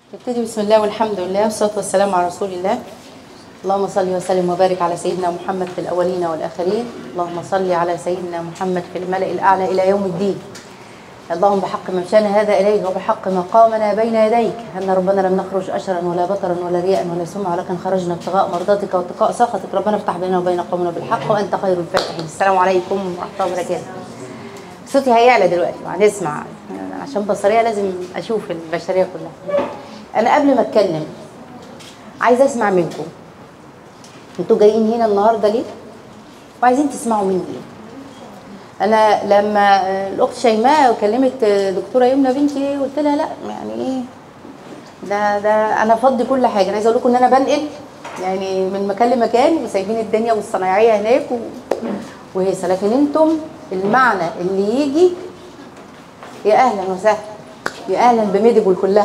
نبتدي بسم الله والحمد لله والصلاة والسلام على رسول الله اللهم صل وسلم وبارك على سيدنا محمد في الأولين والآخرين اللهم صل على سيدنا محمد في الملأ الأعلى إلى يوم الدين اللهم بحق ممشانا هذا إليك وبحق مقامنا بين يديك أن ربنا لم نخرج أشرا ولا بطرا ولا رياء ولا سمعة ولكن خرجنا ابتغاء مرضاتك واتقاء سخطك ربنا افتح بيننا وبين قومنا بالحق وأنت خير الفاتحين السلام عليكم ورحمة الله وبركاته صوتي هيعلى دلوقتي وهنسمع عشان بصرية لازم أشوف البشرية كلها أنا قبل ما أتكلم عايزة أسمع منكم أنتوا جايين هنا النهاردة ليه؟ وعايزين تسمعوا مني ليه؟ انا لما الاخت شيماء كلمت دكتوره يمنى بنتي قلت لها لا يعني ايه ده ده انا فضي كل حاجه انا عايزه اقول لكم ان انا بنقل يعني من مكان لمكان وسايبين الدنيا والصنايعيه هناك و... وهيصه لكن انتم المعنى اللي يجي يا اهلا وسهلا يا اهلا بميديبول كلها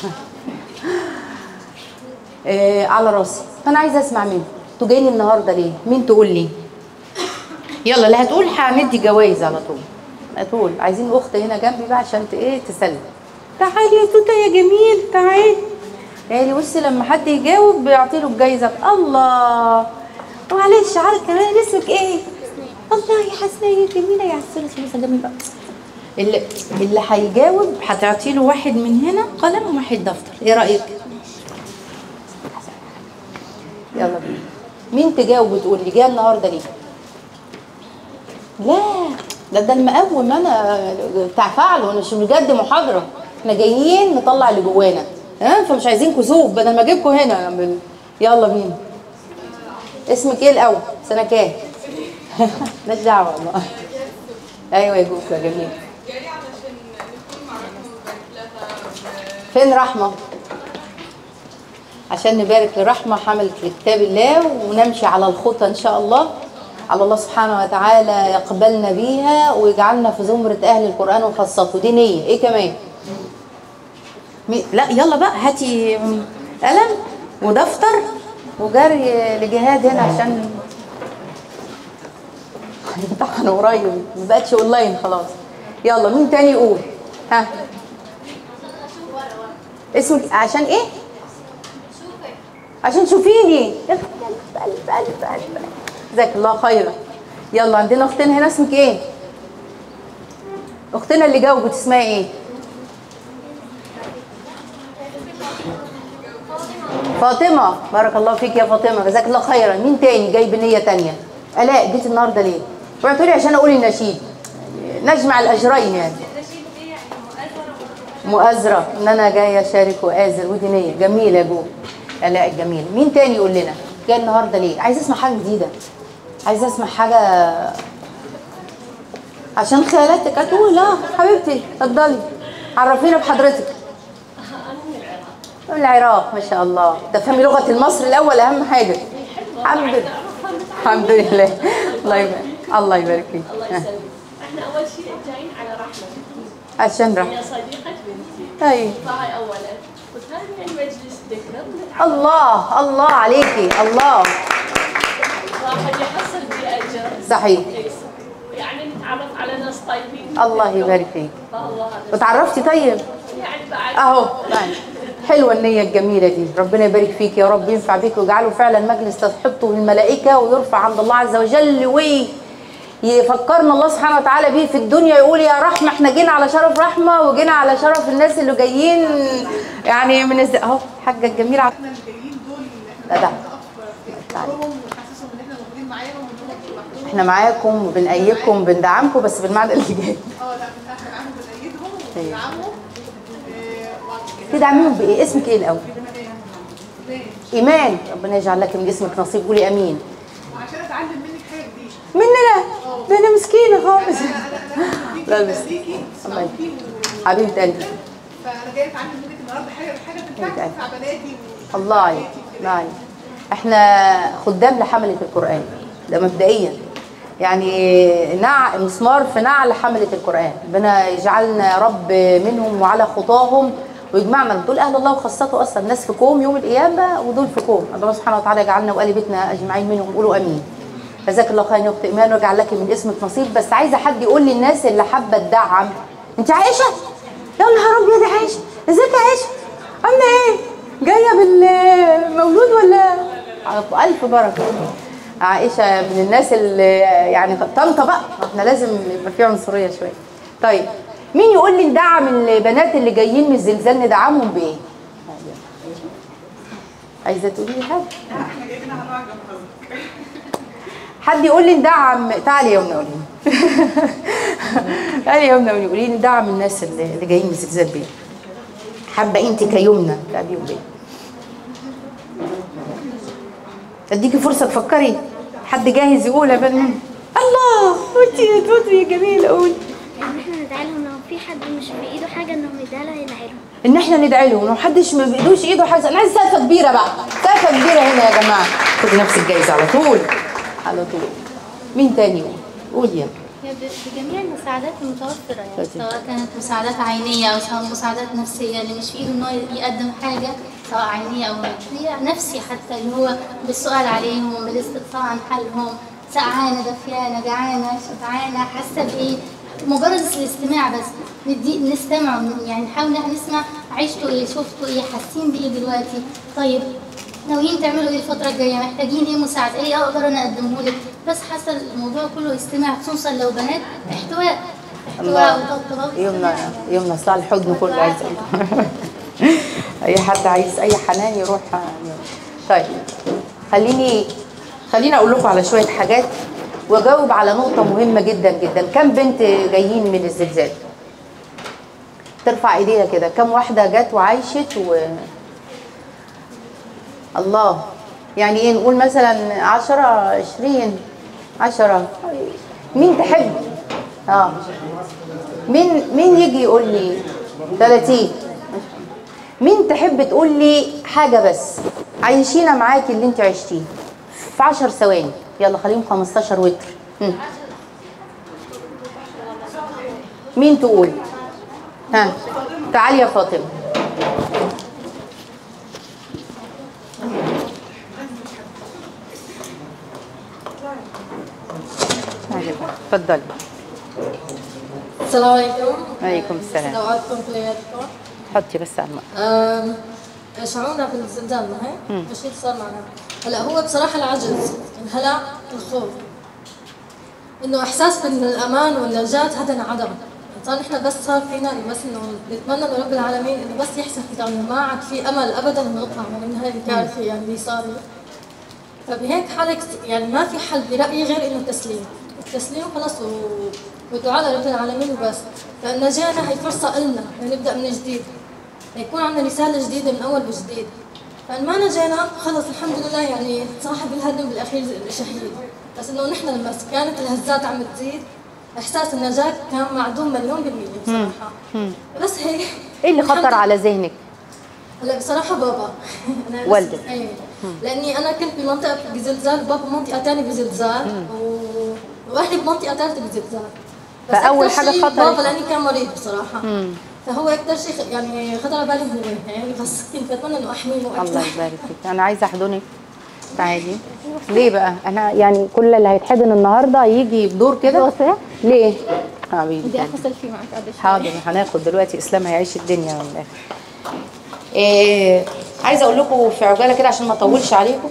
إيه على راسي فانا عايزه اسمع منكم انتوا جايين النهارده ليه مين تقول لي يلا اللي هتقول هندي جوائز على طول هتقول عايزين اخت هنا جنبي بقى عشان ايه تسلم تعالي يا توته يا جميل تعالي يعني بصي لما حد يجاوب بيعطي له الجايزه الله معلش عارف كمان اسمك ايه الله يا حسنه يا جميله يا عسوله سلوسه جميله اللي اللي هيجاوب هتعطي له واحد من هنا قلم وواحد دفتر ايه رايك يلا بينا مين تجاوب وتقول لي جايه النهارده ليه لا ده ده المقوم انا بتاع فعل وانا مش بجد محاضره احنا جايين نطلع اللي جوانا ها فمش عايزين كسوف بدل ما اجيبكم هنا بال- يلا بينا اسمك ايه الاول سنه كام مالناش دعوه والله ايوه يا جوكا جميل فين رحمه عشان نبارك لرحمه حملت لكتاب الله ونمشي على الخطى ان شاء الله على الله سبحانه وتعالى يقبلنا بيها ويجعلنا في زمرة أهل القرآن وخاصته دي نية إيه كمان؟ مي- لا يلا بقى هاتي قلم ودفتر وجري لجهاد هنا عشان هنمتحن قريب ما بقتش اونلاين خلاص يلا مين تاني يقول ها اسمك عشان ايه عشان تشوفيني ألف ألف ألف ألف جزاك الله خيرا يلا عندنا اختنا هنا اسمك ايه اختنا اللي جاوبت اسمها ايه فاطمة بارك الله فيك يا فاطمة جزاك الله خيرا مين تاني جاي بنية تانية آلاء جيت النهاردة ليه اوعي تقولي عشان اقول النشيد نجمع الاجرين يعني مؤازرة ان انا جايه اشارك واذر ودي نيه جميله يا جو الاء الجميله مين تاني يقول لنا جاي النهارده ليه عايز اسمع حاجه جديده عايز اسمع حاجه عشان خيالاتك هتقول اه حبيبتي اتفضلي عرفينا بحضرتك من العراق ما شاء الله تفهمي لغه المصري الاول اهم حاجه الحمد لله الحمد لله الله يبارك الله يبارك فيك الله يسلمك احنا اول شيء جايين على رحمه عشان رحمه هي صديقه بنتي ايوه فهاي اولا وثانيا مجلس ذكر ونتعرف الله الله عليكي الله واحد يحصل باجر صحيح يعني نتعرف على ناس طيبين الله يبارك فيك فالله هذا وتعرفتي طيب يعني بعد اهو يعني حلوه النيه الجميله دي ربنا يبارك فيك يا رب ينفع بيك ويجعله فعلا مجلس تحطه الملائكه ويرفع عند الله عز وجل وي يفكرنا الله سبحانه وتعالى بيه في الدنيا يقول يا رحمه احنا جينا على شرف رحمه وجينا على شرف الناس اللي جايين يعني من الز... اهو حاجه الجميله عط- احنا اللي جايين دول اللي لا احنا ده. بنقف ظهرهم ونحسسهم ان احنا موجودين معاهم وان هم لوحدهم احنا معاكم وبنأيدكم وبندعمكم بس بالمعنى اللي جاي اه لا احنا معاهم بنأيدهم وبندعمهم آه، وبعد كده تدعميهم بايه اسمك ايه الاول ليه؟ ايمان ربنا يجعل لك من اسمك نصيب قولي امين وعشان اتعلم منك حاجه جديده مننا ده انا مسكينه خالص انا انا لا انا بس. بديكي الله يبارك. تسمعوكي و- حبيبه قلبي فانا جايه اتعلم منك النهارده حاجه حاجه حبيبة قلبي. تنفع بناتي و- الله عليك الله عليك احنا خدام لحملة القرآن ده مبدئيا يعني نع مسمار في نعل حملة القرآن ربنا يجعلنا يا رب منهم وعلى خطاهم ويجمعنا دول اهل الله وخاصته اصلا ناس في كوم يوم القيامه ودول في كوم الله سبحانه وتعالى يجعلنا وآل بيتنا اجمعين منهم قولوا امين جزاك الله خير يا اخت ايمان ويجعل لك من اسمك نصيب بس عايزه حد يقول لي الناس اللي حابه تدعم انت عايشه يا نهار ابيض يا عايشه ازيك يا عايشه عامله ايه الف بركه عائشه من الناس اللي يعني طنطا بقى احنا لازم يبقى في عنصريه شويه طيب مين يقول لي ندعم البنات اللي جايين من الزلزال ندعمهم بايه عايزه تقولي لي حاجه لا احنا جايبين على نوع جنب حد يقول لي ندعم تعالي يا يمنى قولي لي. تعالي يا يمنى قولي قولي لي ندعم الناس اللي اللي جايين من الزلزال بايه حابه انت كيمنى تقابليهم بايه اديكي فرصه تفكري حد جاهز يقول يا بنت الله قلتي تفضلي يا جميله قولي ان احنا ندعي لهم لو في حد مش في ايده حاجه انهم يدعي لها يدعي لهم ان احنا ندعي له وما حدش ما بايدوش ايده حاجه انا عايز سقفه كبيره بقى سقفه كبيره هنا يا جماعه خدي نفس الجايزه على طول على طول مين تاني يقول قولي يا هي ب- بجميع المساعدات المتوفرة يعني لازم. سواء كانت مساعدات عينية أو سواء مساعدات نفسية اللي مش في إيده إن هو يقدم حاجة سواء عينية أو نفسية نفسي حتى اللي هو بالسؤال عليهم بالاستفسار عن حالهم سقعانة دفيانة جعانة شبعانة حاسة بإيه مجرد الاستماع بس ندي نستمع يعني نحاول إن احنا نسمع عشتوا إيه شفتوا إيه حاسين بإيه دلوقتي طيب ناويين تعملوا ايه الفترة الجاية محتاجين ايه مساعدة ايه اقدر انا اقدمه لك بس حاسة الموضوع كله استماع خصوصا لو بنات احتواء احتواء وطبطبة يمنى يمنى اصل الحضن كله عايز اي حد عايز اي حنان يروح طيب خليني خليني اقول لكم على شويه حاجات واجاوب على نقطه مهمه جدا جدا كم بنت جايين من الزلزال ترفع ايديها كده كم واحده جت وعايشت و الله يعني ايه نقول مثلا عشرة عشرين عشرة مين تحب اه مين مين يجي يقول لي 30 مين تحب تقول لي حاجه بس عايشينا معاكي اللي انت عشتيه في 10 ثواني يلا خليهم 15 وتر هم. مين تقول ها تعالي يا فاطمه تعالي بقى. اتفضلي السلام عليكم عليكم السلام دعواتكم كلياتكم حطي بس على الماء آم، شعورنا في الزلزال ما هيك؟ ايش اللي صار معنا؟ هلا هو بصراحة العجز، الهلع، الخوف. انه احساس بالامان والنجاة هذا انعدم. صار نحن بس صار فينا بس انه نتمنى من رب العالمين انه بس يحسن ختامنا ما عاد في امل ابدا انه نطلع من هاي الكارثة يعني اللي صارت. فبهيك حالة يعني ما في حل برأيي غير انه التسليم. التسليم خلص و... والدعاء لرب العالمين وبس. فإن جانا هي فرصة إلنا نبدأ من جديد. يكون عندنا رسالة جديدة من أول وجديد فإن ما نجينا خلص الحمد لله يعني صاحب الهدم بالأخير شهيد بس إنه نحن لما كانت الهزات عم تزيد إحساس النجاة كان معدوم مليون بالمية بصراحة بس هيك ايه اللي خطر الحمد- على ذهنك هلا بصراحة بابا أنا بس- والدك. أيوة لأني أنا كنت بمنطقة بزلزال بابا بمنطقة تانية بزلزال و... وأهلي بمنطقة ثالثة بزلزال بس فأول أكتر حاجة شيء خطرت- بابا لأني كان مريض بصراحة فهو أكثر شيء خ- يعني خطر على بالي هو يعني بس كنت أتمنى إنه أحميه الله أكثر يبارك فيك انا عايزه احضنك تعالي ليه بقى انا يعني كل اللي هيتحضن النهارده يجي بدور كده ليه حبيبي بدي تعالي. اخذ سيلفي معك قبل شوي حاضر هناخد دلوقتي اسلام هيعيش الدنيا من الاخر إيه عايزه اقول لكم في عجاله كده عشان ما اطولش عليكم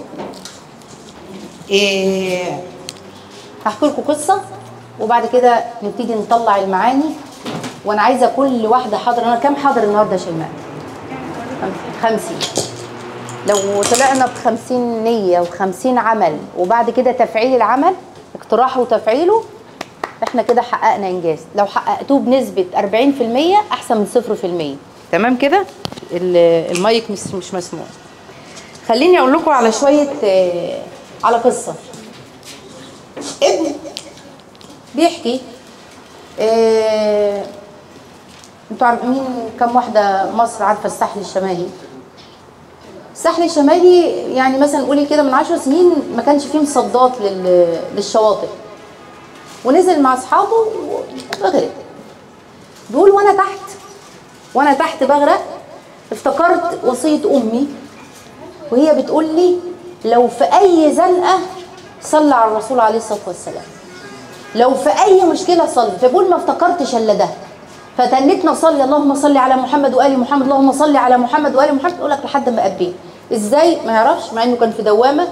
إيه هحكي لكم قصه وبعد كده نبتدي نطلع المعاني وانا عايزه كل واحده حاضره انا كام حاضر النهارده يا شيماء 50 لو طلعنا ب 50 نيه و50 عمل وبعد كده تفعيل العمل اقتراحه وتفعيله احنا كده حققنا انجاز لو حققتوه بنسبه 40% احسن من 0% تمام كده ال- المايك مش مش مسموع خليني اقول لكم على شويه آه، على قصه ابن بيحكي آه، انتوا عارفين كم واحده مصر عارفه الساحل الشمالي الساحل الشمالي يعني مثلا قولي كده من عشر سنين ما كانش فيه مصدات لل- للشواطئ ونزل مع اصحابه وغرق بيقول وانا تحت وانا تحت بغرق افتكرت وصيه امي وهي بتقول لي لو في اي زنقه صلى على الرسول عليه الصلاه والسلام لو في اي مشكله صلي فبقول ما افتكرتش الا ده فتنتنا صلي اللهم صل على محمد وال محمد اللهم صل على محمد وال محمد يقول لك لحد ما قبيه ازاي ما يعرفش مع انه كان في دوامه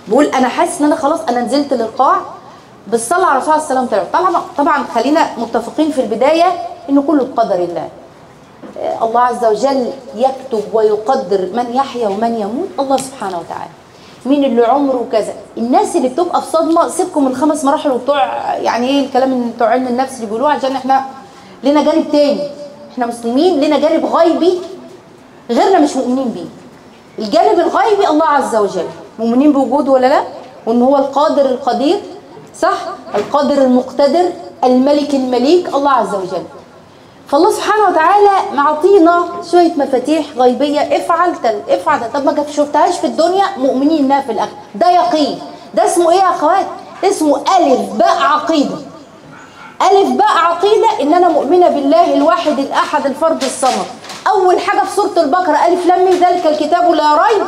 بيقول انا حاسس ان انا خلاص انا نزلت للقاع بالصلاه على الرسول عليه السلام طبعا طبعا خلينا متفقين في البدايه انه كله بقدر الله آه، الله عز وجل يكتب ويقدر من يحيا ومن يموت الله سبحانه وتعالى مين اللي عمره كذا الناس اللي بتبقى في صدمه سيبكم من الخمس مراحل وبتوع يعني ايه الكلام اللي بتوع علم النفس اللي بيقولوه عشان احنا لنا جانب تاني احنا مسلمين لنا جانب غيبي غيرنا مش مؤمنين بيه الجانب الغيبي الله عز وجل مؤمنين بوجوده ولا لا وان هو القادر القدير صح القادر المقتدر الملك المليك الله عز وجل فالله سبحانه وتعالى معطينا شويه مفاتيح غيبيه افعل تل افعل تل. طب ما شفتهاش في الدنيا مؤمنين انها في الاخره ده يقين ده اسمه ايه يا اخوات اسمه الف باء عقيده ألف باء عقيدة إن أنا مؤمنة بالله الواحد الأحد الفرد الصمد أول حاجة في سورة البقرة ألف لام ميم ذلك الكتاب لا ريب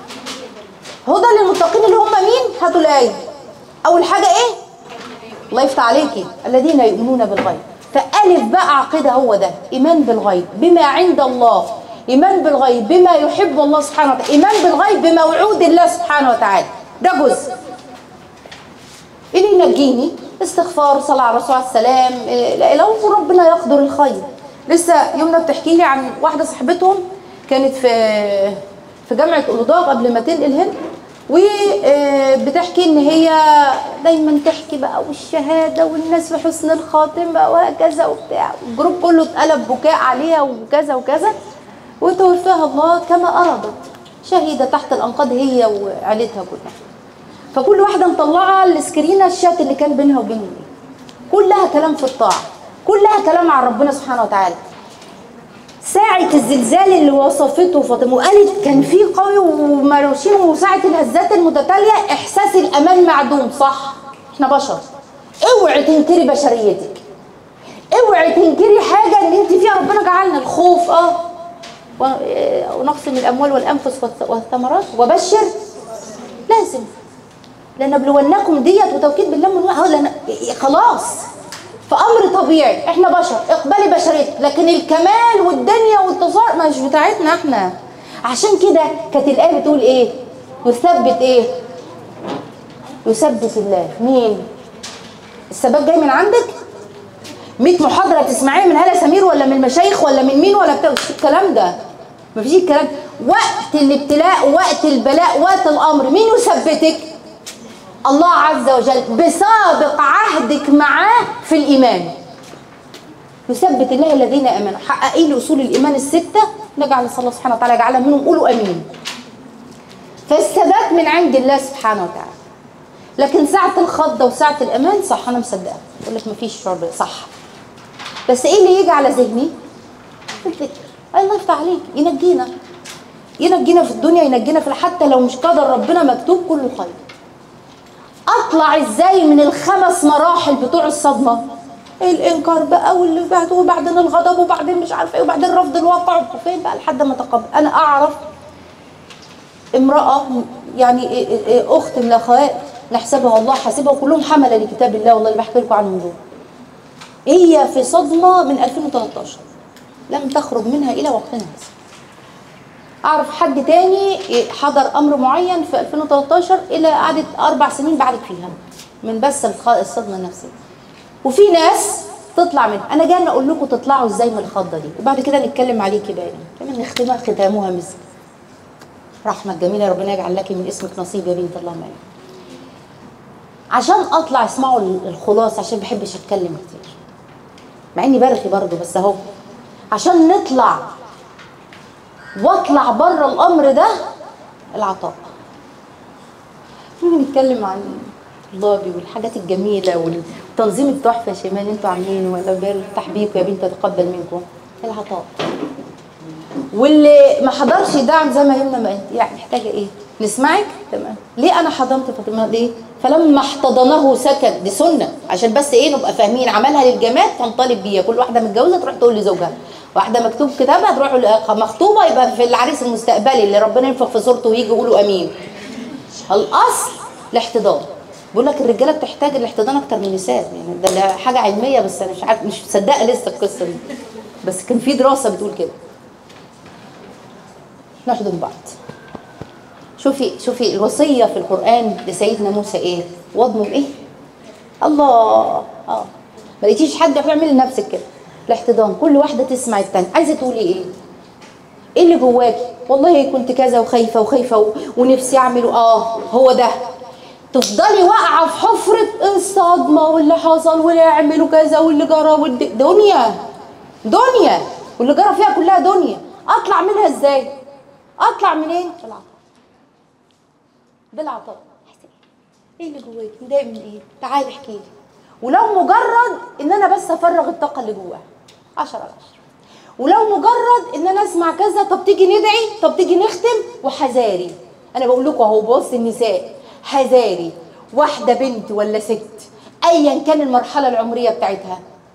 هدى للمتقين اللي هم مين؟ هاتوا الآية أول حاجة إيه؟ الله يفتح عليكي الذين يؤمنون بالغيب فألف باء عقيدة هو ده إيمان بالغيب بما عند الله إيمان بالغيب بما يحب الله سبحانه وتعالى إيمان بالغيب بموعود الله سبحانه وتعالى ده جزء اللي ينجيني استغفار صلاة على الرسول عليه السلام إيه، لو ربنا يقدر الخير لسه يومنا بتحكي لي عن واحدة صاحبتهم كانت في في جامعة أولوداغ قبل ما تنقل هنا وبتحكي ان هي دايما تحكي بقى والشهاده والناس في حسن الخاتمه وهكذا وبتاع الجروب كله اتقلب بكاء عليها وكذا وكذا وتوفاها الله كما ارادت شهيده تحت الانقاض هي وعيلتها كلها فكل واحده مطلعه السكرينه الشات اللي كان بينها وبين ايه كلها كلام في الطاعه كلها كلام عن ربنا سبحانه وتعالى ساعة الزلزال اللي وصفته فاطمة وقالت كان في قوي ومروشين وساعة الهزات المتتالية إحساس الأمان معدوم صح إحنا بشر اوعي تنكري بشريتك اوعي تنكري حاجة إن أنت فيها ربنا جعلنا الخوف اه و- آه، ونقص من الأموال والأنفس والث- والثمرات وبشر لازم لنبلونكم ديت وتوكيد بالله من هو لن... خلاص فامر طبيعي احنا بشر اقبلي بشريتك لكن الكمال والدنيا والتصار مش بتاعتنا احنا عشان كده كانت الايه بتقول ايه يثبت ايه يثبت الله مين الثبات جاي من عندك 100 محاضره تسمعيها من هلا سمير ولا من المشايخ ولا من مين ولا بتاع مفيش الكلام ده مفيش الكلام وقت الابتلاء وقت البلاء وقت الامر مين يثبتك الله عز وجل بسابق عهدك معاه في الإيمان يثبت الله الذين امنوا حققي لي اصول الايمان السته نجعل الله سبحانه وتعالى يجعلها منهم قولوا امين فالثبات من عند الله سبحانه وتعالى لكن ساعة الخضة وساعة الأمان صح أنا مصدقة يقول لك مفيش رب صح بس إيه اللي يجي على ذهني؟ الذكر الله يفتح عليك ينجينا ينجينا في الدنيا ينجينا في حتى لو مش قدر ربنا مكتوب كله خير اطلع ازاي من الخمس مراحل بتوع الصدمه الانكار بقى واللي بعده وبعدين الغضب وبعدين مش عارفه ايه وبعدين رفض الواقع وفين بقى لحد ما تقبل انا اعرف امراه يعني إيه إيه إيه اخت من الاخوات نحسبها الله حاسبها وكلهم حمله لكتاب الله والله اللي بحكي لكم عنهم دول هي في صدمه من 2013 لم تخرج منها الى وقتنا هذا اعرف حد تاني حضر امر معين في 2013 الى قعدت اربع سنين بعدت فيها من بس الخ- الصدمه النفسيه وفي ناس تطلع من انا جاي اقول لكم تطلعوا ازاي من الخضه دي وبعد كده نتكلم عليكي بقى كمان نختمها ختامها مسك رحمه جميله ربنا يجعل لك من اسمك نصيب يا بنت اللهم امين عشان اطلع اسمعوا الخلاصه عشان ما بحبش اتكلم كتير مع اني برخي برضه بس اهو عشان نطلع واطلع بره الامر ده العطاء نيجي نتكلم عن اللابي والحاجات الجميله والتنظيم التحفه يا شيماء اللي انتوا عاملينه ولا بيرتاح بيكم يا بنت تقبل منكم العطاء واللي ما حضرش دعم زي ما يمنى ما انت يعني محتاجه ايه نسمعك تمام ليه انا حضنت فاطمه ليه فلما احتضنه سكت دي سنه عشان بس ايه نبقى فاهمين عملها للجماد تنطلب بيها كل واحده متجوزه تروح تقول لزوجها واحده مكتوب كتابها تروح ل- مخطوبه يبقى في العريس المستقبلي اللي ربنا ينفخ في صورته ويجي يقولوا امين الاصل الاحتضان بيقول لك الرجاله بتحتاج الاحتضان اكتر من النساء يعني ده ده حاجه علميه بس انا مش عارف مش مصدقه لسه القصه دي بس كان في دراسه بتقول كده نحضن بعض شوفي شوفي الوصيه في القران لسيدنا موسى ايه واضمم ايه الله اه ما لقيتيش حد بيعمل لنفسك كده الاحتضان كل واحده تسمع التانية عايزه تقولي ايه ايه اللي جواكي والله كنت كذا وخايفه وخايفه و... ونفسي اعمل اه هو ده تفضلي واقعه في حفره الصدمه واللي حصل واللي يعملوا كذا واللي جرى والد... دنيا دنيا واللي جرى فيها كلها دنيا اطلع منها ازاي اطلع منين بالعطاء بالعطاء ايه اللي جواكي مضايق من ايه تعالي احكي لي ولو مجرد ان انا بس افرغ الطاقه اللي جواها 10 على 10 ولو مجرد ان انا اسمع كذا طب تيجي ندعي طب تيجي نختم وحذاري انا بقول لكم اهو بص النساء حذاري واحده بنت ولا ست ايا كان المرحله العمريه بتاعتها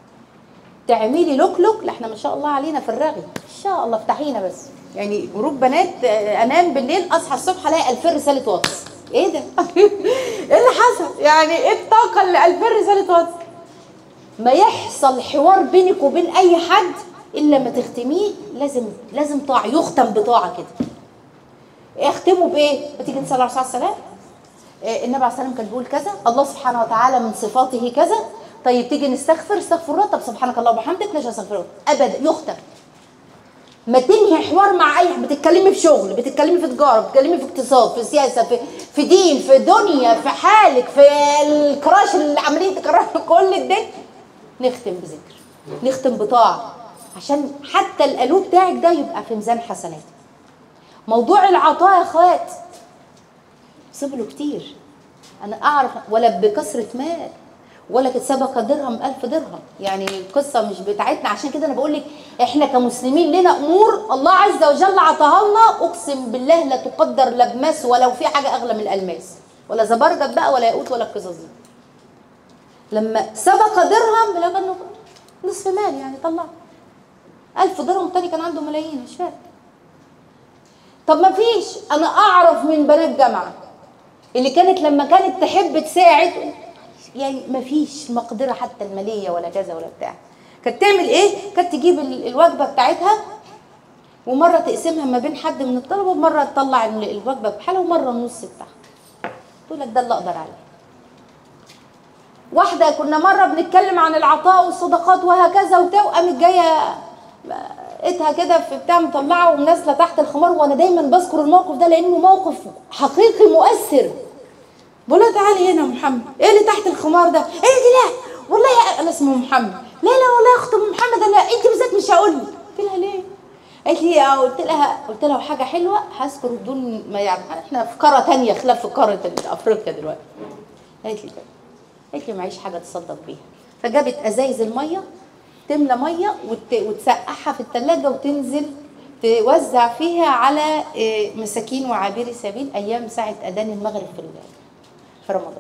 تعملي لوك لوك لا احنا ما شاء الله علينا في الرغي ان شاء الله افتحينا بس يعني جروب بنات آه، انام بالليل اصحى الصبح الاقي 2000 رساله واتس ايه ده ايه اللي حصل يعني ايه الطاقه اللي 2000 رساله واتس ما يحصل حوار بينك وبين اي حد الا ما تختميه لازم لازم طاعه يختم بطاعه كده اختموا بايه ما تيجي نصلي على الرسول صلى الله عليه وسلم آه، النبي عليه الصلاه والسلام كان بيقول كذا الله سبحانه وتعالى من صفاته كذا طيب تيجي نستغفر استغفر الله طب سبحانك اللهم وبحمدك مش هستغفر ابدا يختم ما تنهي حوار مع اي بتتكلمي في شغل بتتكلمي في تجاره بتتكلمي في اقتصاد في سياسه في في دين في دنيا في حالك في الكراش اللي عاملين تكرهوا كل الدنيا نختم بذكر نختم بطاعه عشان حتى القلوب بتاعك ده يبقى في ميزان حسناتك موضوع العطاء يا اخوات سبله كتير انا اعرف ولا بكثره مال ولا كانت سبق درهم ألف درهم يعني القصة مش بتاعتنا عشان كده أنا بقول لك إحنا كمسلمين لنا أمور الله عز وجل عطاها لنا أقسم بالله لا تقدر لا بماس ولو في حاجة أغلى من الألماس ولا زبرجد بقى ولا ياقوت ولا القصص دي لما سبق درهم لقى إنه نصف مال يعني طلع ألف درهم تاني كان عنده ملايين مش فارق طب ما فيش أنا أعرف من بنات جامعة اللي كانت لما كانت تحب تساعد يعني ما فيش مقدره حتى الماليه ولا كذا ولا بتاع كانت تعمل ايه كانت تجيب ال- الوجبه بتاعتها ومره تقسمها ما بين حد من الطلبه ومره تطلع ال- الوجبه بحالها ومره النص بتاعها تقول لك ده اللي اقدر عليه واحده كنا مره بنتكلم عن العطاء والصدقات وهكذا وبتاع وقامت جايه لقيتها كده في بتاع مطلعه ونازله تحت الخمار وانا دايما بذكر الموقف ده لانه موقف حقيقي مؤثر بقول لها تعالي هنا يا محمد ايه اللي تحت الخمار ده ايه دي لا والله يا- انا اسمه محمد لا لا والله يا اخت ام محمد انا انت بالذات مش هقول لك قلت لها ليه قالت لي اه قلت لها قلت لها حاجه حلوه هذكر بدون ما يعني احنا في قاره تانية خلاف في قاره افريقيا دلوقتي قالت لي كده قالت لي معيش حاجه تصدق بيها فجابت ازايز الميه تملى ميه وت... وتسقعها في الثلاجه وتنزل توزع فيها على آه، مساكين وعابري سبيل ايام ساعه اذان المغرب في ال- في رمضان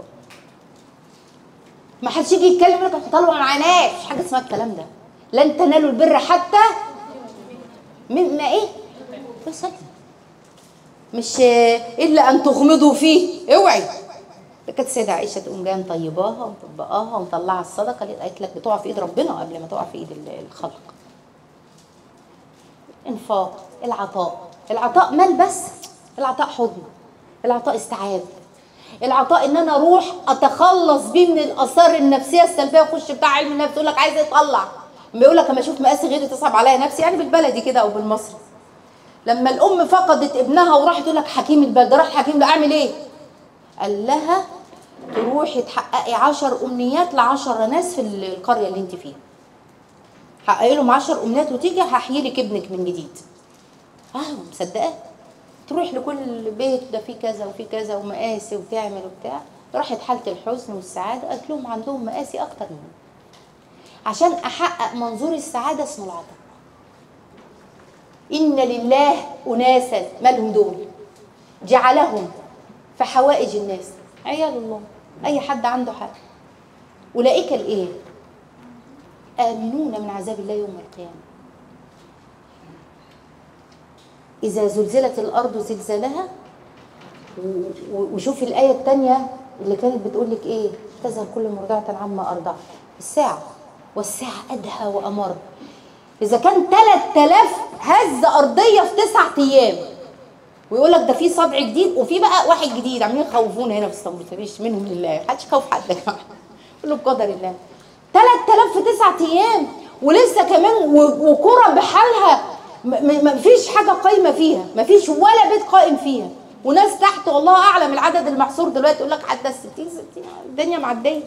ما حدش يجي يتكلم يقول لك احنا طالبه معناش مفيش حاجه اسمها الكلام ده لن تنالوا البر حتى مما ايه بس مش آه، الا ان تغمضوا فيه اوعي ده كانت السيده عائشه تقوم جايه مطيباها ومطبقاها ومطلعه الصدقه اللي قالت لك بتقع في ايد ربنا قبل ما تقع في ايد ال- الخلق انفاق العطاء العطاء مال بس العطاء حضن العطاء استيعاب العطاء ان انا اروح اتخلص بيه من الاثار النفسيه السلبيه واخش بتاع علم النفس يقول لك عايزه يطلع لما يقول لك اما اشوف مقاسي غيري تصعب عليا نفسي يعني بالبلدي كده او بالمصري لما الام فقدت ابنها وراحت تقول لك حكيم البلد راح حكيم ده اعمل ايه قال لها تروحي تحققي عشر امنيات لعشر ناس في القريه اللي انت فيها حققي لهم عشر امنيات وتيجي هحيي لك ابنك من جديد اه مصدقه تروح لكل بيت ده فيه كذا وفيه كذا ومقاسي وتعمل وبتاع راحت حاله الحزن والسعاده قالت لهم عندهم مقاسي اكتر مني عشان احقق منظور السعاده اسمه العطاء ان لله اناسا مالهم دول جعلهم في حوائج الناس عيال الله اي حد عنده حاجه اولئك الايه امنون من عذاب الله يوم القيامه إذا زلزلت الأرض زلزالها و- و- وشوفي الآية التانية اللي كانت بتقول لك إيه تذهب كل مرضعة عما أرضعت الساعة والساعة أدهى وأمر إذا كان 3000 هزة أرضية في تسعة أيام ويقول لك ده في صدع جديد وفي بقى واحد جديد عاملين يخوفونا هنا في اسطنبول مفيش منهم لله محدش يخوف حد يا جماعه كله بقدر الله 3000 في تسعة ايام ولسه كمان و- وكرة بحالها م- م- مفيش حاجه قايمه فيها مفيش ولا بيت قائم فيها وناس تحت والله اعلم العدد المحصور دلوقتي يقول لك عدى ال 60 60 الدنيا معديه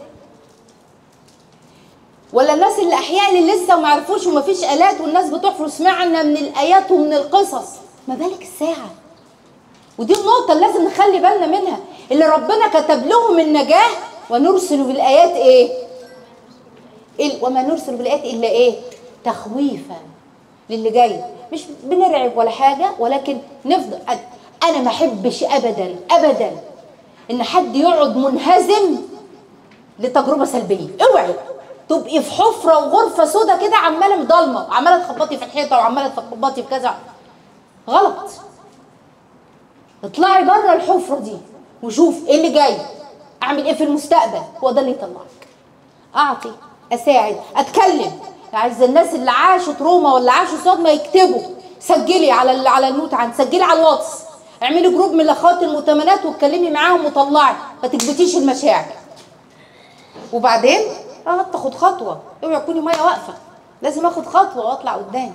ولا الناس اللي احياء اللي لسه ما عرفوش ومفيش الات والناس بتحفر سمعنا من الايات ومن القصص ما بالك الساعه ودي النقطة اللي لازم نخلي بالنا منها اللي ربنا كتب لهم النجاة ونرسل بالآيات إيه؟ إيه؟ وما نرسل بالآيات إلا إيه؟ تخويفا للي جاي مش بنرعب ولا حاجة ولكن نفضل أنا- أنا ما أحبش أبدا أبدا إن حد يقعد منهزم لتجربة سلبية اوعي تبقي في حفرة وغرفة سودة كده عمالة مضلمة وعمالة تخبطي في الحيطة وعمالة تخبطي في كذا غلط اطلعي بره الحفره دي وشوف ايه اللي جاي اعمل ايه في المستقبل هو ده اللي يطلعك اعطي اساعد اتكلم عايز الناس اللي عاشوا تروما ولا عاشوا صدمه يكتبوا سجلي على ال- على النوت عند سجلي على الواتس اعملي جروب من الاخوات المؤتمنات واتكلمي معاهم وطلعي ما تكبتيش المشاعر وبعدين اه تاخد خطوه اوعي تكوني ميه واقفه لازم اخد خطوه واطلع قدام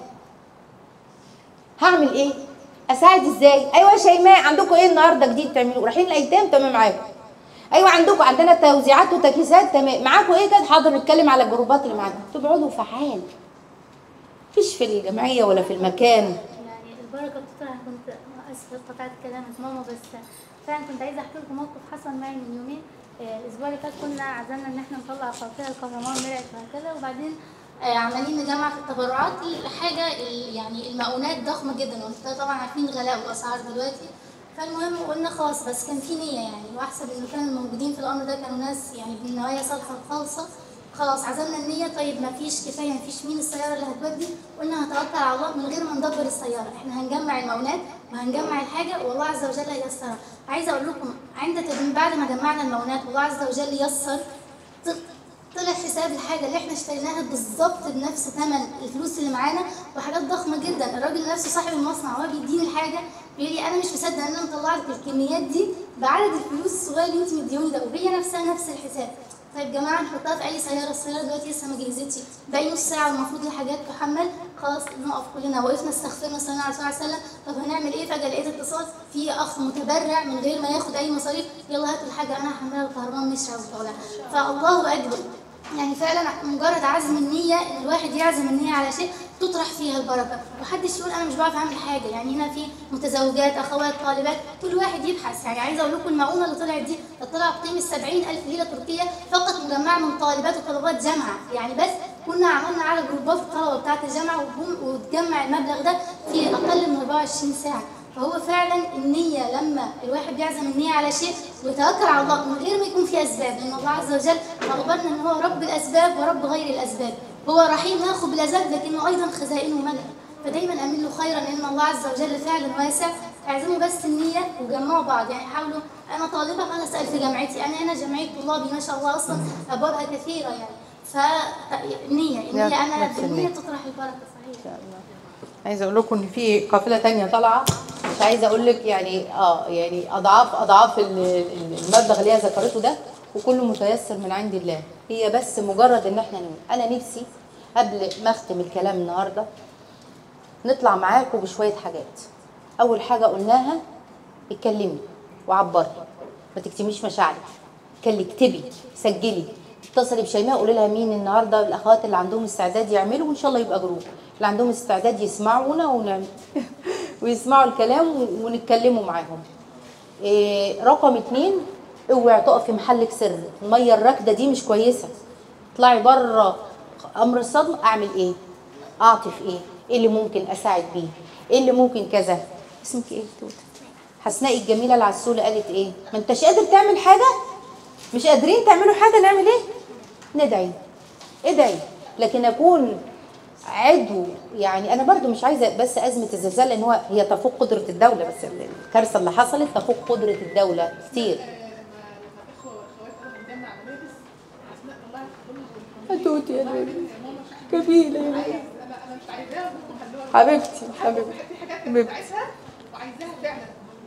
هعمل ايه اساعد ازاي ايوه يا شيماء عندكم ايه النهارده جديد تعملوا رايحين الايتام تمام معاكم ايوه عندكم عندنا توزيعات وتجهيزات تمام معاكم ايه كده حاضر نتكلم على الجروبات اللي معاكم تبقى عضو فعال مفيش في الجمعيه ولا في المكان يعني البركه بتطلع كنت اسفه قطعت كلامك ماما بس فعلا كنت عايزه احكي لكم موقف حصل معي من يومين آه، الاسبوع اللي فات كنا عزمنا ان احنا نطلع قافله القهرمان مرعت وهكذا وبعدين آه، عمالين نجمع في التبرعات الحاجه ال- يعني المؤونات ضخمه جدا وانتوا طبعا عارفين غلاء الاسعار دلوقتي فالمهم قلنا خلاص بس كان في نيه يعني واحسب انه كان الموجودين في الامر ده كانوا ناس يعني بالنوايا صالحه وخالصه خلاص عزمنا النية طيب ما فيش كفاية ما فيش مين السيارة اللي هتودي قلنا هتوكل على الله من غير ما ندبر السيارة احنا هنجمع المؤونات وهنجمع الحاجة والله عز وجل هيسرها عايزة اقول لكم عند تدوين بعد ما جمعنا المؤونات والله عز وجل يسر ط- طلع حساب الحاجة اللي احنا اشتريناها بالظبط بنفس ثمن الفلوس اللي معانا وحاجات ضخمة جدا الراجل نفسه صاحب المصنع وهو بيديني الحاجة بيقول لي انا مش مصدق ان انا مطلعت الكميات دي بعدد الفلوس الصغير اللي انت مديوني ده وهي نفسها نفس الحساب طيب يا جماعه نحطها في اي سياره السياره دلوقتي لسه ما جهزتش باقي نص ساعه والمفروض الحاجات تحمل خلاص نقف كلنا وقفنا استغفرنا صلى الله عليه وسلم طب هنعمل ايه فجاه لقيت اتصال في اخ متبرع من غير ما ياخد اي مصاريف يلا هاتوا الحاجه انا هحملها الكهرباء مش عاوز طالع فالله اكبر يعني فعلا مجرد عزم النية ان الواحد يعزم النية على شيء تطرح فيها البركة محدش يقول انا مش بعرف اعمل حاجة يعني هنا في متزوجات اخوات طالبات كل واحد يبحث يعني عايزة اقول لكم المؤونة اللي طلعت دي طلع بقيمة 70 ألف ليرة تركية فقط مجمعة من طالبات وطلبات جامعة يعني بس كنا عملنا على جروبات الطلبة بتاعة الجامعة وهم- وتجمع المبلغ ده في أقل من 24 ساعة فهو فعلا النية لما الواحد بيعزم النية على شيء ويتوكل على الله من غير ما يكون في أسباب لأن الله عز وجل أخبرنا أن هو رب الأسباب ورب غير الأسباب هو رحيم ياخذ بالأسباب لكنه أيضا خزائنه ملأ فدايما أمن له خيرا لأن الله عز وجل فعلا واسع اعزموا بس النية وجمعوا بعض يعني حاولوا أنا طالبة أنا أسأل في جامعتي أنا هنا جمعية طلابي ما شاء الله أصلا أبوابها كثيرة يعني فالنية النية أنا نفس النية. بالنية تطرح البركة صحيح عايزه اقول لكم ان في قافله تانية طالعه مش عايزه اقول لك يعني اه يعني اضعاف اضعاف ال- ال- المبلغ اللي هي ذكرته ده وكله متيسر من عند الله هي بس مجرد ان احنا نقول انا نفسي قبل ما اختم الكلام النهارده نطلع معاكم بشويه حاجات اول حاجه قلناها اتكلمي وعبري ما تكتميش مشاعرك كلي اكتبي سجلي اتصلي بشيماء قولي لها مين النهارده الاخوات اللي عندهم استعداد يعملوا وان شاء الله يبقى جروب اللي عندهم استعداد يسمعونا ونعمل ويسمعوا الكلام و- ونتكلموا معاهم إيه رقم اتنين اوعي تقفي محلك سر الميه الراكده دي مش كويسه اطلعي بره امر الصدمه اعمل ايه اعطي في ايه ايه اللي ممكن اساعد بيه ايه اللي ممكن كذا اسمك ايه توته حسناء الجميله العسوله قالت ايه ما انتش قادر تعمل حاجه مش قادرين تعملوا حاجه نعمل ايه ندعي ادعي لكن اكون عضو يعني انا برضو مش عايزه بس ازمه الزلزال لان هو هي تفوق قدره الدوله بس الكارثه اللي حصلت تفوق قدره الدوله كتير اخوه واخوات انا بنجمع ملابس اسماء طلعت كل توتي يا بيبي ماما شكرا جميله يا عايز بيبي انا انا مش عايزاها بس خلوها حبيبتي حبيبتي حبيبتي في حاجات حبيبتي. انا عايزها وعايزاها فعلا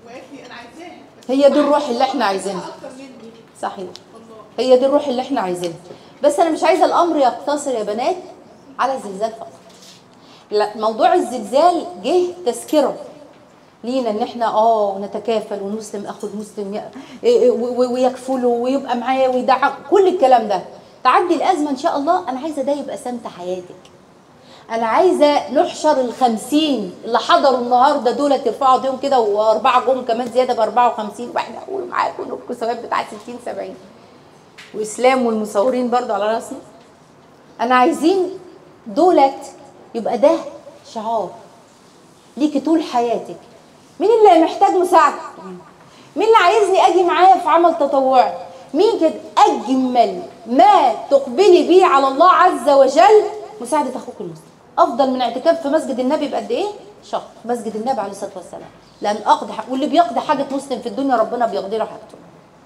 هي دي الروح اللي احنا عايزينها اكتر مني صحيح هي دي الروح اللي احنا عايزينها بس انا مش عايزه الامر يقتصر يا بنات على الزلزال فقط لا موضوع الزلزال جه تذكره لينا ان احنا اه نتكافل ونسلم اخو المسلم ي- إيه و- و- ويكفله ويبقى معاه ويدعم كل الكلام ده تعدي الازمه ان شاء الله انا عايزه ده يبقى سمت حياتك انا عايزه نحشر الخمسين اللي حضروا النهارده دول يرفعوا ايديهم كده واربعه جم كمان زياده ب 54 واحنا نقول معاكم نبكوا ثواب بتاع 60 70 واسلام والمصورين برضو على راسنا انا عايزين دولت يبقى ده شعار ليكي طول حياتك مين اللي محتاج مساعده مين اللي عايزني اجي معايا في عمل تطوعي مين كده اجمل ما تقبلي بيه على الله عز وجل مساعده اخوك المسلم افضل من اعتكاف في مسجد النبي بقد ايه شهر مسجد النبي عليه الصلاه والسلام لان اقضي حق واللي بيقضي حاجه مسلم في الدنيا ربنا بيقضي له حاجته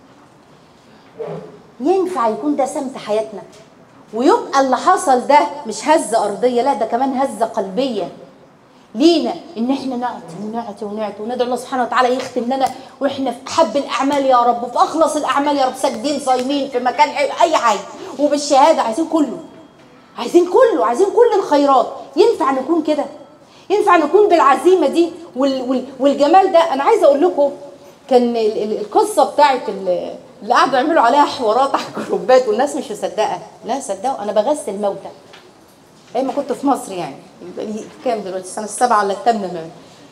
ينفع يكون ده سمت حياتنا ويبقى اللي حصل ده مش هزه ارضيه لا ده كمان هزه قلبيه لينا ان احنا نعطي ونعطي ونعطي وندعو الله سبحانه وتعالى يختم لنا واحنا في احب الاعمال يا رب وفي اخلص الاعمال يا رب ساجدين صايمين في مكان اي حاجه وبالشهاده عايزين كله عايزين كله عايزين كل الخيرات ينفع نكون كده ينفع نكون بالعزيمه دي وال وال والجمال ده انا عايزه اقول لكم كان ال- ال- القصه بتاعت ال- اللي قعدوا يعملوا عليها حوارات على الجروبات والناس مش مصدقه لا صدقوا انا بغسل موتى ايام ما كنت في مصر يعني يبقى لي كام دلوقتي السنه السابعه ولا الثامنه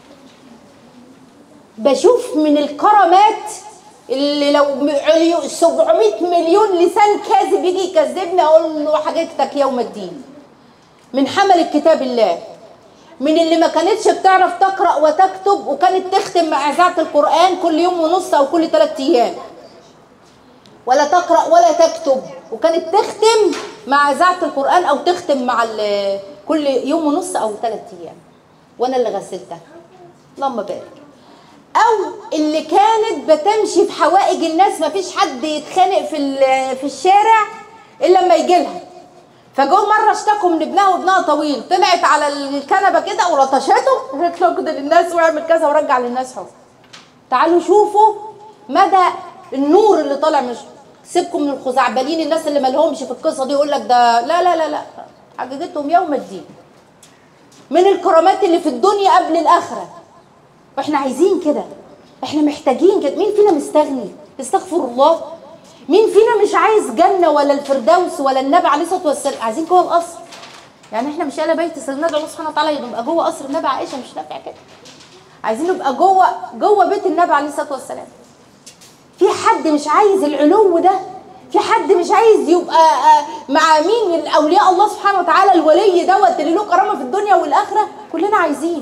بشوف من الكرامات اللي لو م- عليو- 700 مليون لسان كاذب يجي يكذبني اقول له حاجتك يوم الدين من حمل كتاب الله من اللي ما كانتش بتعرف تقرا وتكتب وكانت تختم مع اذاعه القران كل يوم ونص او كل ثلاث ايام ولا تقرا ولا تكتب وكانت تختم مع اذاعه القران او تختم مع ال- كل يوم ونص او ثلاث ايام وانا اللي غسلتها اللهم بارك او اللي كانت بتمشي في حوائج الناس ما فيش حد يتخانق في ال- في الشارع الا لما يجي لها فجو مره اشتكوا من ابنها وابنها طويل طلعت على الكنبه كده ولطشته قالت له كده للناس واعمل كذا ورجع للناس حب تعالوا شوفوا مدى النور اللي طالع مش سيبكم من الخزعبلين الناس اللي مالهمش في القصه دي يقول لك ده لا لا لا لا حقيقتهم يوم الدين من الكرامات اللي في الدنيا قبل الاخره واحنا عايزين كده احنا محتاجين كده مين فينا مستغني استغفر الله مين فينا مش عايز جنه ولا الفردوس ولا النبي عليه الصلاه والسلام عايزين جوه القصر يعني احنا مش اهل بيت سيدنا الله سبحانه وتعالى يبقى جوه قصر النبي عائشه مش نافع كده عايزين نبقى جوه جوه بيت النبي عليه الصلاه والسلام في حد مش عايز العلو ده في حد مش عايز يبقى آه، مع مين من اولياء الله سبحانه وتعالى الولي دوت اللي له كرامه في الدنيا والاخره كلنا عايزين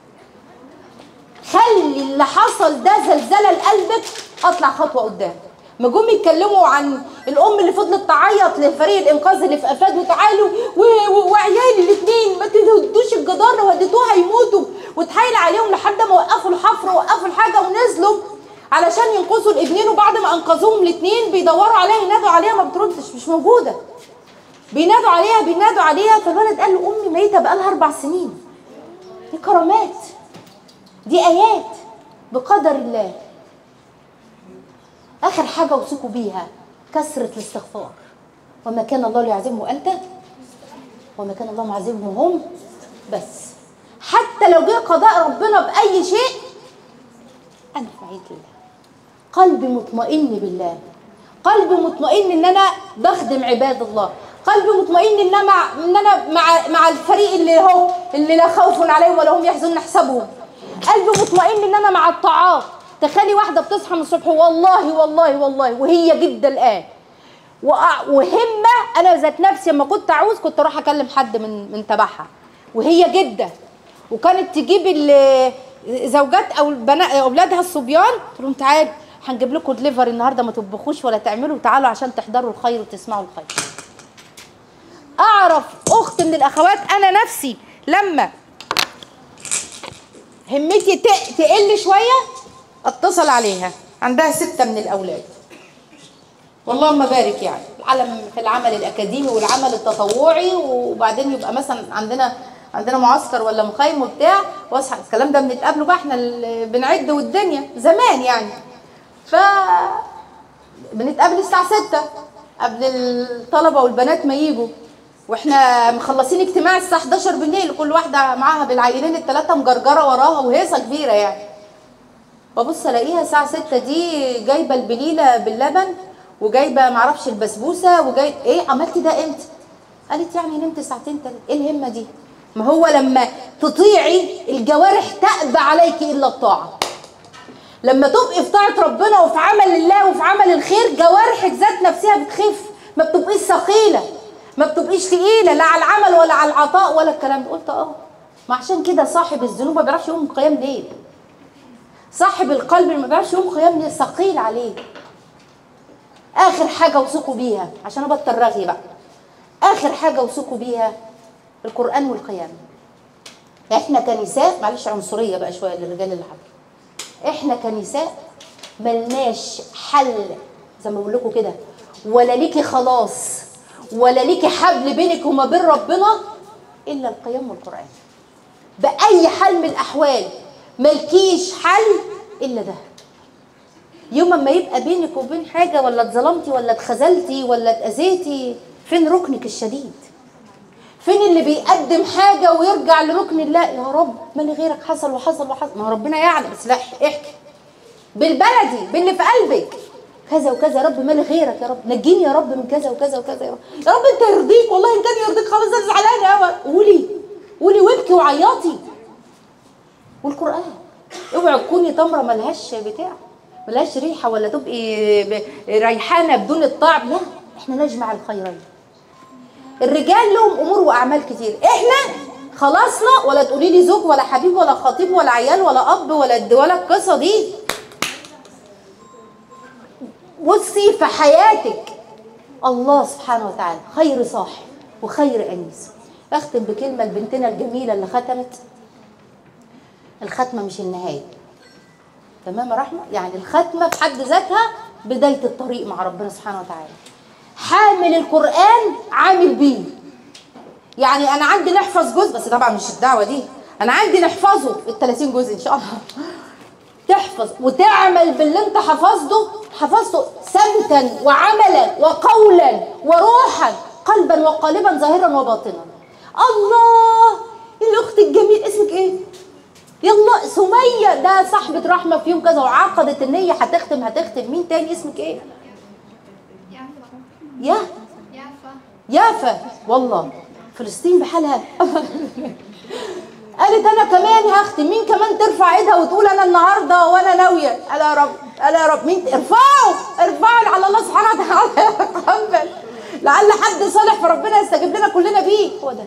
خلي اللي حصل ده زلزله لقلبك اطلع خطوه قدام ما جم يتكلموا عن الام اللي فضلت تعيط لفريق الانقاذ اللي في افاد وتعالوا و- و- وعيالي الاثنين ما تهدوش الجدار لو هديتوها هيموتوا وتحايل عليهم لحد ما وقفوا الحفر ووقفوا الحاجه ونزلوا علشان ينقذوا الابنين وبعد ما انقذوهم الاثنين بيدوروا عليها ينادوا عليها ما بتردش مش موجوده بينادوا عليها بينادوا عليها فالولد قال له امي ميته بقالها اربع سنين دي كرامات دي ايات بقدر الله اخر حاجه اوصيكم بيها كثره الاستغفار وما كان الله ليعذبهم انت وما كان الله معذبهم هم بس حتى لو جه قضاء ربنا باي شيء انا في عيد الله قلبي مطمئن بالله قلبي مطمئن ان انا بخدم عباد الله قلبي مطمئن ان انا مع ان انا مع مع الفريق اللي هو اللي لا خوف عليهم ولا هم يحزنون حسابهم قلبي مطمئن ان انا مع الطاعات تخيلي واحده بتصحى من الصبح والله والله والله وهي جدا الان وأ- وهمه انا ذات نفسي لما كنت عاوز كنت اروح اكلم حد من من تبعها وهي جده وكانت تجيب ال- زوجات او البنات اولادها الصبيان تقول لهم تعالوا هنجيب لكم دليفري النهارده ما تطبخوش ولا تعملوا تعالوا عشان تحضروا الخير وتسمعوا الخير اعرف اخت من الاخوات انا نفسي لما همتي ت- تقل شويه اتصل عليها عندها سته من الاولاد واللهم بارك يعني العالم في العمل الاكاديمي والعمل التطوعي وبعدين يبقى مثلا عندنا عندنا معسكر ولا مخيم وبتاع واصحى الكلام ده بنتقابلوا بقى احنا اللي بنعد والدنيا زمان يعني ف بنتقابل الساعة 6 قبل الطلبة والبنات ما يجوا واحنا مخلصين اجتماع الساعة 11 بالليل كل واحدة معاها بالعيلين الثلاثة مجرجرة وراها وهيصة كبيرة يعني ببص الاقيها الساعة 6 دي جايبة البليلة باللبن وجايبة معرفش البسبوسة وجاي ايه عملتي ده امتى؟ قالت يعني نمت ساعتين تلاتة ايه الهمة دي؟ ما هو لما تطيعي الجوارح تأبى عليك إلا الطاعة لما تبقي في طاعة ربنا وفي عمل الله وفي عمل الخير جوارحك ذات نفسها بتخف ما بتبقيش ثقيلة ما بتبقيش تقيلة لا على العمل ولا على العطاء ولا الكلام ده قلت اه ما عشان كده صاحب الذنوب ما بيعرفش يقوم قيام ليل صاحب القلب اللي ما بيعرفش يقوم قيام ليل ثقيل عليه اخر حاجة وثقوا بيها عشان ابطل رغي بقى اخر حاجة وثقوا بيها القرآن والقيام احنا كنساء معلش عنصرية بقى شوية للرجال اللي حبوا احنا كنساء ملناش حل زي ما بقول لكم كده ولا ليكي خلاص ولا ليكي حبل بينك وما بين ربنا الا القيام والقران باي حال من الاحوال ملكيش حل الا ده يوم ما يبقى بينك وبين حاجه ولا اتظلمتي ولا اتخذلتي ولا اتاذيتي فين ركنك الشديد فين اللي بيقدم حاجة ويرجع لركن الله يا رب ما اللي غيرك حصل وحصل وحصل ما هو ربنا يعلم بس لا احكي بالبلدي باللي في قلبك كذا وكذا يا رب ما اللي غيرك يا رب نجيني يا رب من كذا وكذا وكذا يا رب يا رب انت يرضيك والله ان كان يرضيك خلاص انا زعلانه قوي قولي قولي وابكي وعيطي والقران اوعي تكوني تمره ملهاش بتاع ملهاش ريحه ولا تبقي ب- ريحانه بدون الطعم لا احنا نجمع الخيرين الرجال لهم امور واعمال كتير احنا خلصنا ولا تقولي لي زوج ولا حبيب ولا خطيب ولا عيال ولا اب ولا ولا القصه دي بصي في حياتك الله سبحانه وتعالى خير صاحب وخير انيس اختم بكلمه لبنتنا الجميله اللي ختمت الختمه مش النهايه تمام يا رحمه يعني الختمه في حد ذاتها بدايه الطريق مع ربنا سبحانه وتعالى حامل القرآن عامل بيه يعني أنا عندي نحفظ جزء بس طبعا مش الدعوة دي أنا عندي نحفظه ال 30 جزء إن شاء الله تحفظ وتعمل باللي أنت حفظته حفظته سمتا وعملا وقولا وروحا قلبا وقالبا ظاهرا وباطنا الله الأخت الجميل اسمك إيه؟ يلا سمية ده صاحبة رحمة في يوم كذا وعقدت النية هتختم هتختم مين تاني اسمك إيه؟ يا يافا والله فلسطين بحالها قالت انا كمان هختم مين كمان ترفع ايدها وتقول انا النهارده وانا ناويه قال يا رب قال يا رب مين ارفعوا ارفعوا على الله سبحانه وتعالى يتقبل لعل حد صالح فربنا يستجيب لنا كلنا بيه هو ده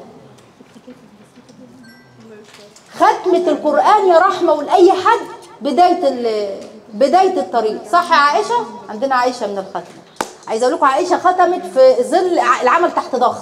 ختمة القرآن يا رحمة ولأي حد بداية ال- بداية الطريق صح يا عائشة؟ عندنا عائشة من الختمة عايزة أقول لكم عائشة ختمت في ظل ع- العمل تحت ضغط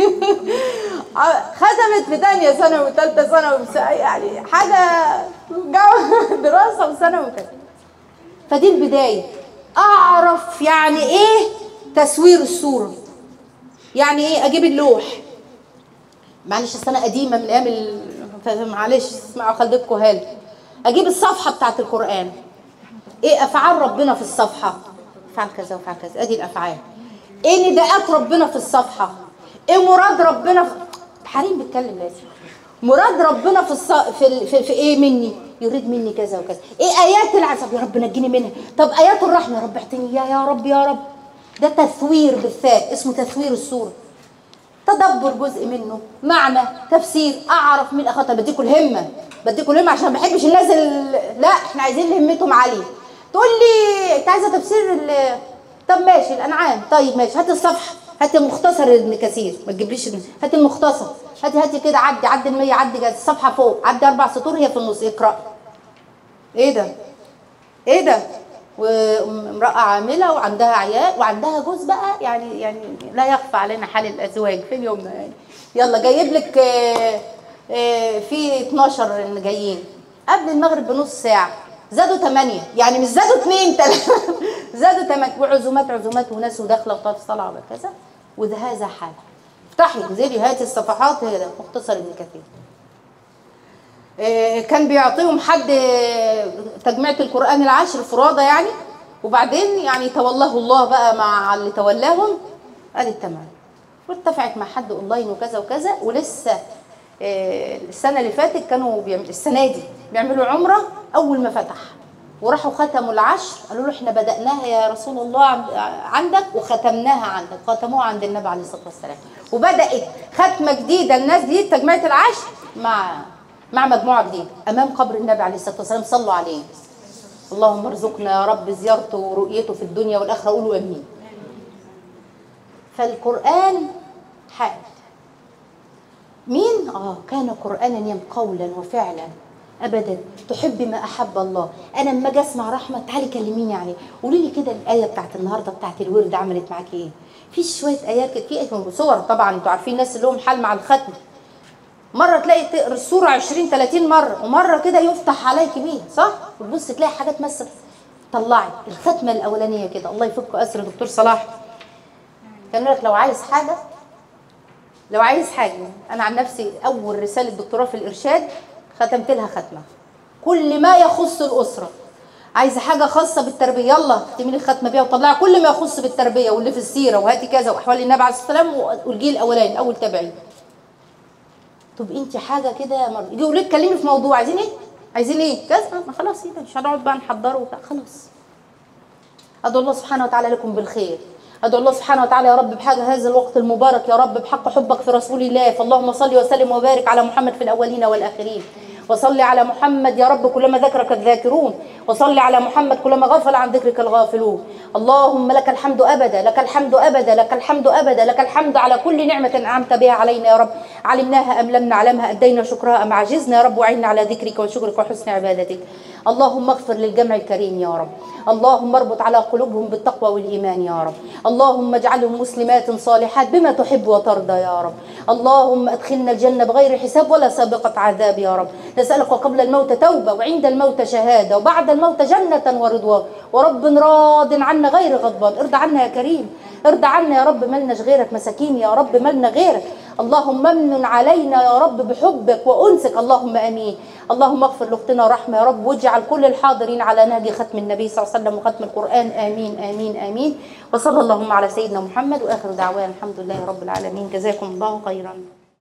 ع- ختمت في تانية ثانوي وثالثة ثانوي وس- يعني حاجة جو دراسة وثانوي وكده فدي البداية أعرف يعني إيه تصوير الصورة يعني إيه أجيب اللوح معلش أصل انا قديمه من ايام ال... ف- معلش اسمعوا خلدكم هال اجيب الصفحه بتاعت القران ايه افعال ربنا في الصفحه افعل كذا وافعل كذا ادي الافعال ايه نداءات ربنا في الصفحه ايه مراد ربنا في حريم بيتكلم لازم مراد ربنا في الص... في, ال... في في ايه مني يريد مني كذا وكذا ايه ايات العذاب يا رب نجيني منها طب ايات الرحمه يا رب اعطيني يا يا رب يا رب ده تثوير بالثاء اسمه تثوير السوره تدبر جزء منه معنى تفسير اعرف مين اخدها بديكوا الهمه بديكوا الهمه عشان ما بحبش الناس ال... لا احنا عايزين اللي همتهم عاليه تقول لي انت عايزه تفسير ال... طب ماشي الانعام طيب ماشي هات الصفحه هات مختصر ابن كثير ما تجيبليش ابن- هات المختصر هاتي هاتي كده عدي عدي ال 100 عدي جد. الصفحه فوق عدي اربع سطور هي في النص اقرا ايه ده ايه ده وامرأة عاملة وعندها عيال وعندها جوز بقى يعني يعني لا يخفى علينا حال الأزواج في يومنا يعني يلا جايب لك آه، آه، في 12 اللي جايين قبل المغرب بنص ساعة زادوا 8 يعني مش زادوا 2 3 زادوا 8 وعزومات عزومات وناس وداخلة وطلعت طالعة وكذا وده هذا حال افتحي انزلي هاتي الصفحات هي ده مختصر ابن كثير آه، كان بيعطيهم حد آه، تجميعة القرآن العشر فرادة يعني وبعدين يعني تولاه الله بقى مع اللي تولاهم قالت تمام واتفقت مع حد اونلاين وكذا وكذا ولسه آه، السنه اللي فاتت كانوا بيعمل السنه دي بيعملوا عمره اول ما فتح وراحوا ختموا العشر قالوا له احنا بدأناها يا رسول الله عند- عندك وختمناها عندك ختموها عند النبي عليه الصلاه والسلام وبدأت ختمه جديده الناس دي تجميعة العشر مع مع مجموعه جديده امام قبر النبي عليه الصلاه والسلام صلوا عليه اللهم ارزقنا يا رب زيارته ورؤيته في الدنيا والاخره قولوا امين فالقران حال مين اه كان قرانا يم قولا وفعلا ابدا تحب ما احب الله انا لما اجي اسمع رحمه تعالي كلميني يعني قولي لي كده الايه بتاعت النهارده بتاعت الورد عملت معاكي ايه في شويه ايات كده في صور طبعا انتوا عارفين الناس اللي هم حال مع الختم مره تلاقي تقرا السوره 20 30 مره ومره كده يفتح عليك بيه صح وتبص تلاقي حاجات مثلا طلعي الختمه الاولانيه كده الله يفك اسر دكتور صلاح كان لك لو عايز حاجه لو عايز حاجه انا عن نفسي اول رساله دكتوراه في الارشاد ختمت لها ختمه كل ما يخص الاسره عايزه حاجه خاصه بالتربيه يلا اختمي لي الختمه بيها وطلعي كل ما يخص بالتربيه واللي في السيره وهاتي كذا واحوال النبي عليه الصلاه والسلام والجيل الاولاني اول تابعين طب انت حاجه كده مر... يجي يقول لك كلمي في موضوع عايزين ايه عايزين ايه كذا ما خلاص يبقى مش هنقعد بقى نحضره وبتاع خلاص ادعو الله سبحانه وتعالى لكم بالخير ادعو الله سبحانه وتعالى يا رب بحاجه هذا الوقت المبارك يا رب بحق حبك في رسول الله فاللهم صل وسلم وبارك على محمد في الاولين والاخرين وصل على محمد يا رب كلما ذكرك الذاكرون وصل على محمد كلما غفل عن ذكرك الغافلون اللهم لك الحمد ابدا لك الحمد ابدا لك الحمد ابدا لك الحمد على كل نعمه انعمت بها علينا يا رب علمناها ام لم نعلمها ادينا شكرها ام عجزنا يا رب وعنا على ذكرك وشكرك وحسن عبادتك اللهم اغفر للجمع الكريم يا رب اللهم اربط على قلوبهم بالتقوى والايمان يا رب اللهم اجعلهم مسلمات صالحات بما تحب وترضى يا رب اللهم ادخلنا الجنه بغير حساب ولا سابقه عذاب يا رب نسالك قبل الموت توبه وعند الموت شهاده وبعد الموت جنه ورضوان ورب راض عنا غير غضبان ارضى عنا يا كريم ارضى عنا يا رب ملناش غيرك مساكين يا رب ملنا غيرك اللهم امن علينا يا رب بحبك وانسك اللهم امين اللهم اغفر لاختنا رحمه يا رب واجعل كل الحاضرين على نهج ختم النبي صلى الله عليه وسلم وختم القران امين امين امين وصلى اللهم على سيدنا محمد واخر دعوانا الحمد لله رب العالمين جزاكم الله خيرا